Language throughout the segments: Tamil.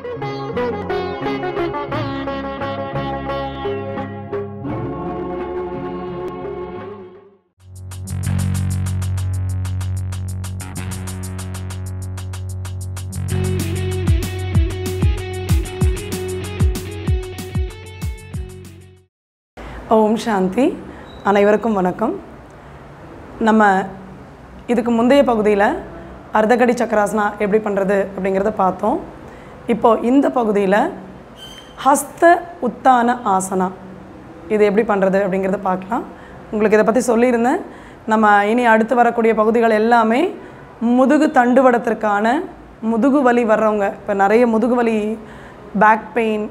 ஓம் சாந்தி அனைவருக்கும் வணக்கம் நம்ம இதுக்கு முந்தைய பகுதியில் அர்த்தகடி சக்கராசனா எப்படி பண்ணுறது அப்படிங்கிறத பார்த்தோம் இப்போ இந்த பகுதியில் ஹஸ்த உத்தான ஆசனா இது எப்படி பண்ணுறது அப்படிங்கிறத பார்க்கலாம் உங்களுக்கு இதை பற்றி சொல்லியிருந்தேன் நம்ம இனி அடுத்து வரக்கூடிய பகுதிகள் எல்லாமே முதுகு தண்டுவடத்திற்கான முதுகு வலி வர்றவங்க இப்போ நிறைய முதுகு வலி பேக் பெயின்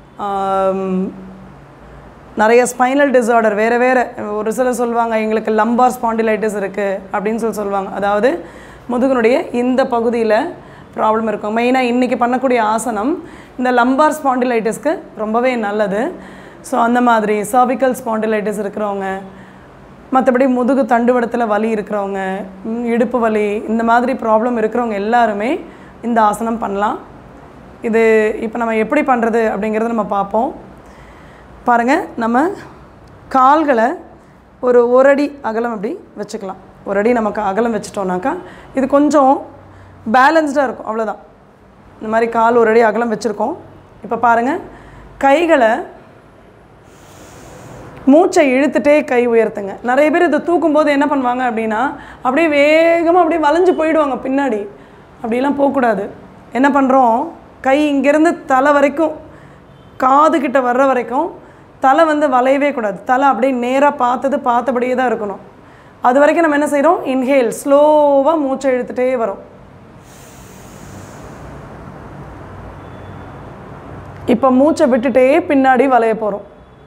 நிறைய ஸ்பைனல் டிஸார்டர் வேறு வேறு ஒரு சிலர் சொல்லுவாங்க எங்களுக்கு லம்பார் ஸ்பாண்டிலைட்டிஸ் இருக்குது அப்படின்னு சொல்லி சொல்லுவாங்க அதாவது முதுகுனுடைய இந்த பகுதியில் ப்ராப்ளம் இருக்கும் மெயினாக இன்றைக்கி பண்ணக்கூடிய ஆசனம் இந்த லம்பார் ஸ்பாண்டிலைட்டிஸ்க்கு ரொம்பவே நல்லது ஸோ அந்த மாதிரி சர்விக்கல் ஸ்பாண்டிலைட்டிஸ் இருக்கிறவங்க மற்றபடி முதுகு தண்டுவடத்தில் வலி இருக்கிறவங்க ம், இடுப்பு வலி இந்த மாதிரி ப்ராப்ளம் இருக்கிறவங்க எல்லாருமே இந்த ஆசனம் பண்ணலாம் இது இப்போ நம்ம எப்படி பண்ணுறது அப்படிங்கிறத நம்ம பார்ப்போம் பாருங்கள் நம்ம கால்களை ஒரு ஒரு அடி அகலம் அப்படி வச்சுக்கலாம் ஒரு அடி நமக்கு அகலம் வச்சிட்டோம்னாக்கா இது கொஞ்சம் பேலன்ஸ்டாக இருக்கும் அவ்வளோதான் இந்த மாதிரி கால் ஒரு அடி அகலம் வச்சுருக்கோம் இப்போ பாருங்கள் கைகளை மூச்சை இழுத்துட்டே கை உயர்த்துங்க நிறைய பேர் இதை தூக்கும்போது என்ன பண்ணுவாங்க அப்படின்னா அப்படியே வேகமாக அப்படியே வளைஞ்சு போயிடுவாங்க பின்னாடி அப்படிலாம் போகக்கூடாது என்ன பண்ணுறோம் கை இங்கேருந்து தலை வரைக்கும் காது கிட்ட வர்ற வரைக்கும் தலை வந்து வளையவே கூடாது தலை அப்படியே நேராக பார்த்தது பார்த்தபடியே தான் இருக்கணும் அது வரைக்கும் நம்ம என்ன செய்கிறோம் இன்ஹேல் ஸ்லோவாக மூச்சை இழுத்துட்டே வரோம் இப்போ மூச்சை விட்டுட்டே பின்னாடி வளைய போகிறோம்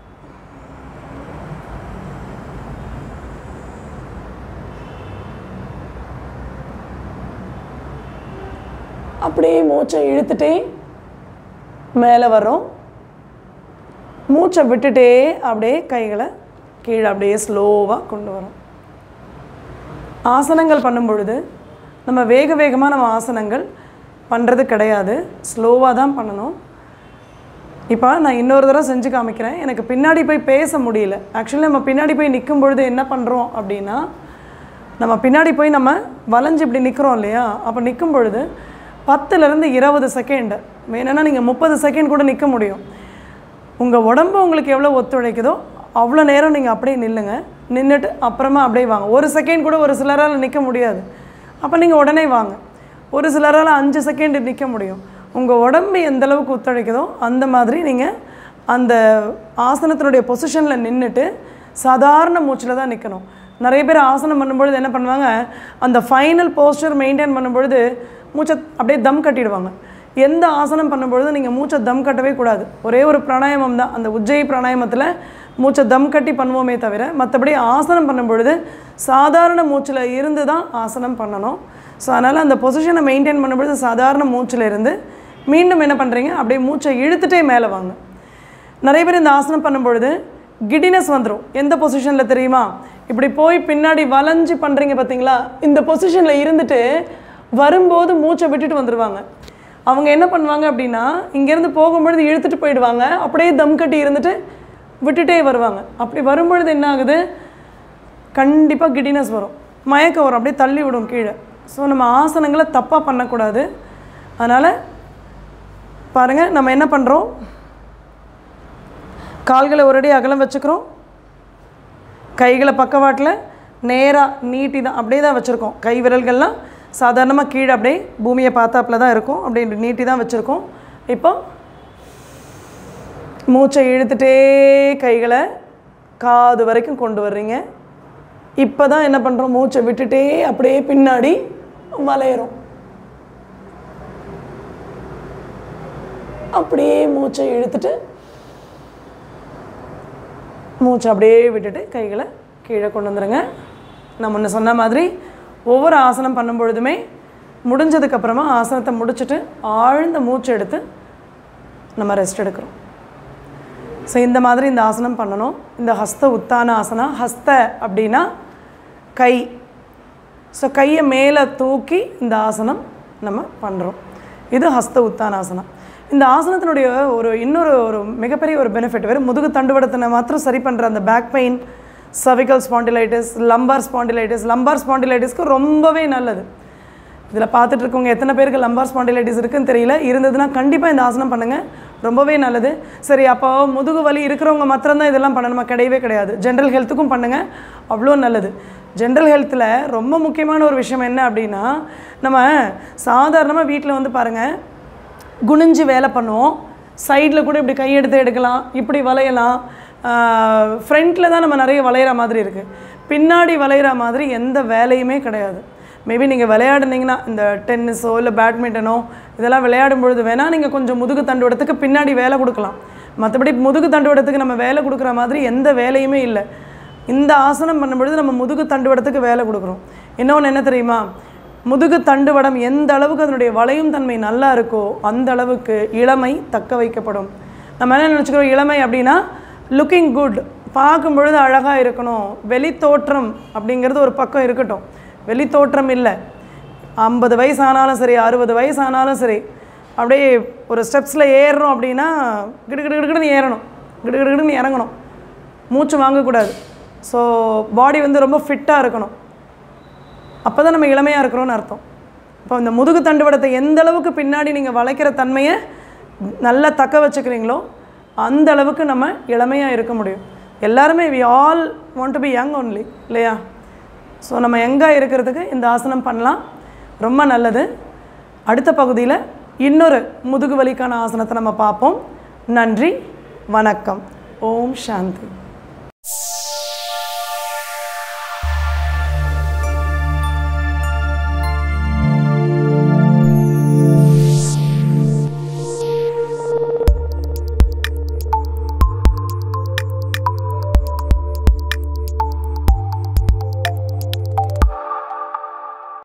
அப்படியே மூச்சை இழுத்துட்டே மேலே வர்றோம் மூச்சை விட்டுட்டே அப்படியே கைகளை கீழே அப்படியே ஸ்லோவாக கொண்டு வரோம் ஆசனங்கள் பண்ணும் பொழுது நம்ம வேக வேகமாக நம்ம ஆசனங்கள் பண்ணுறது கிடையாது ஸ்லோவாக தான் பண்ணணும் இப்போ நான் இன்னொரு தடவை செஞ்சு காமிக்கிறேன் எனக்கு பின்னாடி போய் பேச முடியல ஆக்சுவலி நம்ம பின்னாடி போய் நிற்கும் பொழுது என்ன பண்ணுறோம் அப்படின்னா நம்ம பின்னாடி போய் நம்ம வளைஞ்சு இப்படி நிற்கிறோம் இல்லையா அப்போ நிற்கும் பொழுது பத்துலேருந்து இருபது செகண்ட் வேணும்னா நீங்கள் முப்பது செகண்ட் கூட நிற்க முடியும் உங்கள் உடம்பு உங்களுக்கு எவ்வளோ ஒத்துழைக்குதோ அவ்வளோ நேரம் நீங்கள் அப்படியே நில்லுங்க நின்றுட்டு அப்புறமா அப்படியே வாங்க ஒரு செகண்ட் கூட ஒரு சிலரால் நிற்க முடியாது அப்போ நீங்கள் உடனே வாங்க ஒரு சிலரால் அஞ்சு செகண்ட் நிற்க முடியும் உங்கள் உடம்பு எந்த அளவுக்கு ஒத்துழைக்குதோ அந்த மாதிரி நீங்கள் அந்த ஆசனத்தினுடைய பொசிஷனில் நின்றுட்டு சாதாரண மூச்சில் தான் நிற்கணும் நிறைய பேர் ஆசனம் பண்ணும்பொழுது என்ன பண்ணுவாங்க அந்த ஃபைனல் போஸ்டர் மெயின்டைன் பண்ணும்பொழுது மூச்சை அப்படியே தம் கட்டிடுவாங்க எந்த ஆசனம் பண்ணும்பொழுது நீங்கள் மூச்சை தம் கட்டவே கூடாது ஒரே ஒரு பிராணாயாமம் தான் அந்த உஜ்ஜை பிராணாயாமத்தில் மூச்சை தம் கட்டி பண்ணுவோமே தவிர மற்றபடி ஆசனம் பண்ணும்பொழுது சாதாரண மூச்சில் இருந்து தான் ஆசனம் பண்ணணும் ஸோ அதனால் அந்த பொசிஷனை மெயின்டைன் பண்ணும்பொழுது சாதாரண மூச்சில் இருந்து மீண்டும் என்ன பண்ணுறீங்க அப்படியே மூச்சை இழுத்துட்டே மேலே வாங்க நிறைய பேர் இந்த ஆசனம் பண்ணும்பொழுது கிடினஸ் வந்துடும் எந்த பொசிஷனில் தெரியுமா இப்படி போய் பின்னாடி வளைஞ்சு பண்ணுறீங்க பார்த்தீங்களா இந்த பொசிஷனில் இருந்துட்டு வரும்போது மூச்சை விட்டுட்டு வந்துடுவாங்க அவங்க என்ன பண்ணுவாங்க அப்படின்னா இங்கேருந்து போகும்பொழுது இழுத்துட்டு போயிடுவாங்க அப்படியே தம் கட்டி இருந்துட்டு விட்டுட்டே வருவாங்க அப்படி வரும்பொழுது என்ன ஆகுது கண்டிப்பாக கிடினஸ் வரும் மயக்கம் வரும் அப்படியே தள்ளி விடும் கீழே ஸோ நம்ம ஆசனங்களை தப்பாக பண்ணக்கூடாது அதனால் பாருங்கள் நம்ம என்ன பண்ணுறோம் கால்களை ஒரு அடி அகலம் வச்சுக்கிறோம் கைகளை பக்கவாட்டில் நேராக நீட்டி தான் அப்படியே தான் வச்சுருக்கோம் கை விரல்கள்லாம் சாதாரணமாக கீழே அப்படியே பூமியை பார்த்தாப்புல தான் இருக்கும் அப்படியே நீட்டி தான் வச்சுருக்கோம் இப்போ மூச்சை இழுத்துட்டே கைகளை காது வரைக்கும் கொண்டு வர்றீங்க இப்போ தான் என்ன பண்ணுறோம் மூச்சை விட்டுட்டே அப்படியே பின்னாடி வளையிறோம் அப்படியே மூச்சை இழுத்துட்டு மூச்சை அப்படியே விட்டுட்டு கைகளை கீழே கொண்டு வந்துடுங்க நான் முன்ன சொன்ன மாதிரி ஒவ்வொரு ஆசனம் பண்ணும் பொழுதுமே முடிஞ்சதுக்கப்புறமா ஆசனத்தை முடிச்சுட்டு ஆழ்ந்த மூச்சு எடுத்து நம்ம ரெஸ்ட் எடுக்கிறோம் ஸோ இந்த மாதிரி இந்த ஆசனம் பண்ணணும் இந்த ஹஸ்த உத்தான ஆசனா ஹஸ்த அப்படின்னா கை ஸோ கையை மேலே தூக்கி இந்த ஆசனம் நம்ம பண்ணுறோம் இது ஹஸ்த உத்தானாசனம் இந்த ஆசனத்தினுடைய ஒரு இன்னொரு ஒரு மிகப்பெரிய ஒரு பெனிஃபிட் வெறும் முதுகு தண்டுவடத்தினை மாத்திரம் சரி பண்ணுற அந்த back pain cervical spondylitis lumbar spondylitis lumbar ஸ்பாண்டிலைட்டிஸ்க்கு ரொம்பவே நல்லது இதில் பார்த்துட்டு இருக்கவங்க எத்தனை பேருக்கு லம்பார் ஸ்பாண்டிலைட்டிஸ் இருக்குன்னு தெரியல இருந்ததுன்னா கண்டிப்பாக இந்த ஆசனம் பண்ணுங்கள் ரொம்பவே நல்லது சரி அப்போ முதுகு வலி இருக்கிறவங்க மாத்திரம்தான் இதெல்லாம் பண்ணணுமா கிடையவே கிடையாது ஜென்ரல் ஹெல்த்துக்கும் பண்ணுங்கள் அவ்வளோ நல்லது ஜென்ரல் ஹெல்த்தில் ரொம்ப முக்கியமான ஒரு விஷயம் என்ன அப்படின்னா நம்ம சாதாரணமாக வீட்டில் வந்து பாருங்கள் குனிஞ்சு வேலை பண்ணுவோம் சைடில் கூட இப்படி கையெடுத்து எடுக்கலாம் இப்படி வளையலாம் ஃப்ரண்ட்டில் தான் நம்ம நிறைய வளையிற மாதிரி இருக்குது பின்னாடி வளையிற மாதிரி எந்த வேலையுமே கிடையாது மேபி நீங்கள் விளையாடுனீங்கன்னா இந்த டென்னிஸோ இல்லை பேட்மிண்டனோ இதெல்லாம் விளையாடும் பொழுது வேணால் நீங்கள் கொஞ்சம் முதுகு தண்டுவடத்துக்கு பின்னாடி வேலை கொடுக்கலாம் மற்றபடி முதுகு தண்டுவடத்துக்கு நம்ம வேலை கொடுக்குற மாதிரி எந்த வேலையுமே இல்லை இந்த ஆசனம் பண்ணும்பொழுது நம்ம முதுகு தண்டுவடத்துக்கு வேலை கொடுக்குறோம் இன்னொன்று என்ன தெரியுமா முதுகு தண்டுவடம் எந்த அளவுக்கு அதனுடைய வளையும் தன்மை நல்லா இருக்கோ அந்த அளவுக்கு இளமை தக்க வைக்கப்படும் நம்ம என்ன நினச்சிக்கிறோம் இளமை அப்படின்னா லுக்கிங் குட் பார்க்கும் பொழுது அழகாக இருக்கணும் வெளி தோற்றம் அப்படிங்கிறது ஒரு பக்கம் இருக்கட்டும் வெளி தோற்றம் இல்லை ஐம்பது வயசு ஆனாலும் சரி அறுபது வயசு ஆனாலும் சரி அப்படியே ஒரு ஸ்டெப்ஸில் ஏறுறோம் அப்படின்னா கிடு கிடு கிடுன்னு ஏறணும் கிடு கிடு கிடுன்னு இறங்கணும் மூச்சு வாங்கக்கூடாது ஸோ பாடி வந்து ரொம்ப ஃபிட்டாக இருக்கணும் அப்போ தான் நம்ம இளமையாக இருக்கிறோம்னு அர்த்தம் இப்போ இந்த முதுகு தண்டுவடத்தை எந்த அளவுக்கு பின்னாடி நீங்கள் வளைக்கிற தன்மையை நல்லா தக்க வச்சுக்கிறீங்களோ அந்த அளவுக்கு நம்ம இளமையாக இருக்க முடியும் எல்லாருமே we all want to be young only இல்லையா ஸோ நம்ம யங்காக இருக்கிறதுக்கு இந்த ஆசனம் பண்ணலாம் ரொம்ப நல்லது அடுத்த பகுதியில் இன்னொரு முதுகு வலிக்கான ஆசனத்தை நம்ம பார்ப்போம் நன்றி வணக்கம் ஓம் சாந்தி